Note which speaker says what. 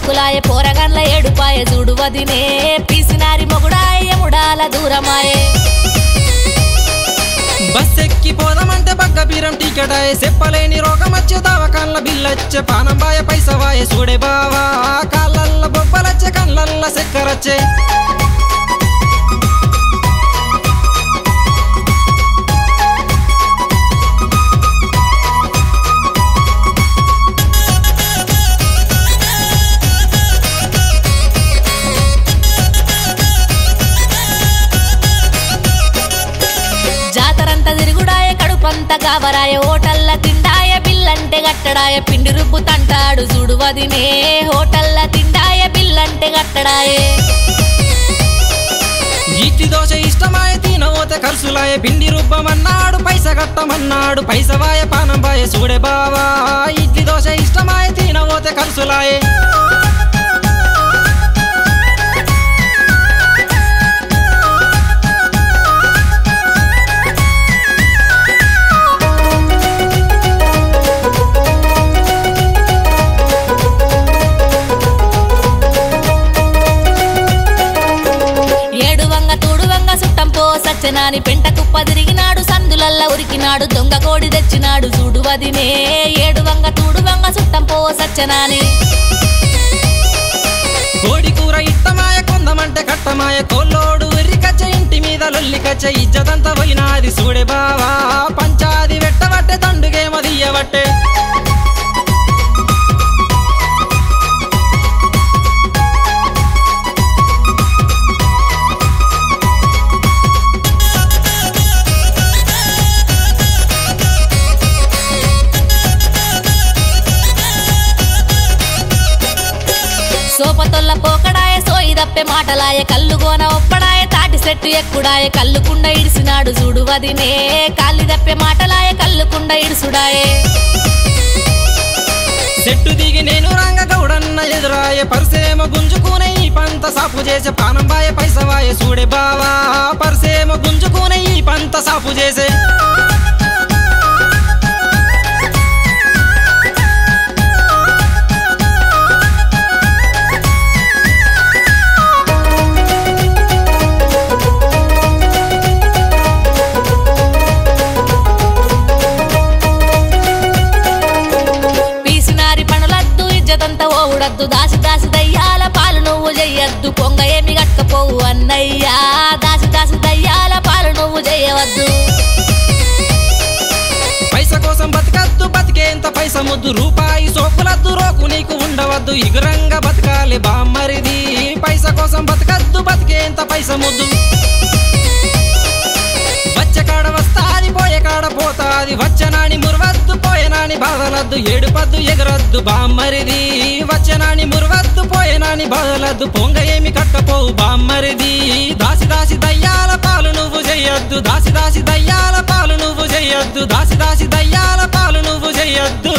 Speaker 1: దిక్కులాయ పోరగన్ల ఏడుపాయ చూడు వదినే పీసినారి మొగుడాయ ఎముడాల దూరమాయే
Speaker 2: బస్ ఎక్కి పోదామంటే బగ్గ బీరం టికెట్ అయ్యే చెప్పలేని రోగం వచ్చే దవకాన్ల బిల్లొచ్చే పానం బాయ పైసవాయ చూడే బావా కాళ్ళల్ల బొబ్బలచ్చే కళ్ళల్ల చక్కెరచ్చే
Speaker 1: జాతరంతా తిరుగుడాయ కడుపంత గావరాయ హోటల్ల తిండాయ బిల్లంటే గట్టడాయ పిండి రుబ్బు తంటాడు చూడు వదినే హోటల్ల తిండాయ బిల్లంటే గట్టడాయే
Speaker 2: ఇడ్లీ దోశ ఇష్టమాయ తినవోతే ఖర్చులాయ పిండి రుబ్బమన్నాడు పైస కట్టమన్నాడు పైసవాయ పానం బాయ చూడే బావా ఇడ్లీ దోశ ఇష్టమాయ తినవోతే ఖర్చులాయే
Speaker 1: ఏడు వంగ తూడు వంగ సుట్టం పో సత్యనాని పెంట కుప్ప తిరిగినాడు సందులల్ల ఉరికినాడు దొంగ కోడి తెచ్చినాడు చూడు వదినే ఏడు వంగ తూడు వంగ సుట్టం పో సత్యనాని
Speaker 2: కోడి కూర ఇట్టమాయ కొందమంటే కట్టమాయ కోల్లోడు ఎర్రికచ్చ ఇంటి మీద లొల్లికచ్చ ఇజ్జతంతా పోయినాది చూడే బావా పంచాది వెట్టబట్టే తండుగేమో దియ్యబట్టే
Speaker 1: సోపతొల్ల పోకడాయ సోయి దప్పే మాటలాయ కల్లుగోన ఒప్పడాయ తాటి చెట్టు ఎక్కుడాయ కల్లుకుండ ఇడిసినాడు చూడు వదినే కాలి దప్పే మాటలాయ కల్లుకుండ ఇడుసుడాయే
Speaker 2: చెట్టు దిగి నేను రంగ గౌడన్న ఎదురాయ పర్సేమ గుంజుకునే ఈ పంత సాపు చేసే పానం బాయ పైసవాయ చూడే బావా పర్సేమ గుంజుకునే ఈ పంత సాపు చేసే
Speaker 1: పీసినారి పనులద్దు ఇజ్జతంతా ఓవుడద్దు దాసి దాసి దయ్యాల పాలు నువ్వు చెయ్యొద్దు కొంగ ఏమి కట్టకపోవు అన్నయ్యా దాసి దాసి దయ్యాల పాలు నువ్వు చెయ్యవద్దు
Speaker 2: పైస కోసం బతకద్దు బతికేంత పైస ముద్దు రూపాయి సోకులద్దు రోకు నీకు ఉండవద్దు ఇగురంగా బతకాలి బామ్మరిది పైస కోసం బతకద్దు బతికేంత పైస ముద్దు వచ్చే కాడ వస్తాది పోయే కాడ పోతాది వచ్చనాని మురవద్దు పోయేనాని బాధలద్దు ఏడుపద్దు ఎగరద్దు బామ్మరిది వచ్చనాని మురవద్దు పోయేనాని బాధలద్దు పొంగ ఏమి కట్టపోవు బామ్మరిది దాసి దాసి దయ్యాల పాలు నువ్వు చెయ్యొద్దు దాసి దాసి దయ్యాల పాలు నువ్వు చెయ్యొద్దు దాసి దాసి దయ్యాల పాలు నువ్వు చెయ్యొద్దు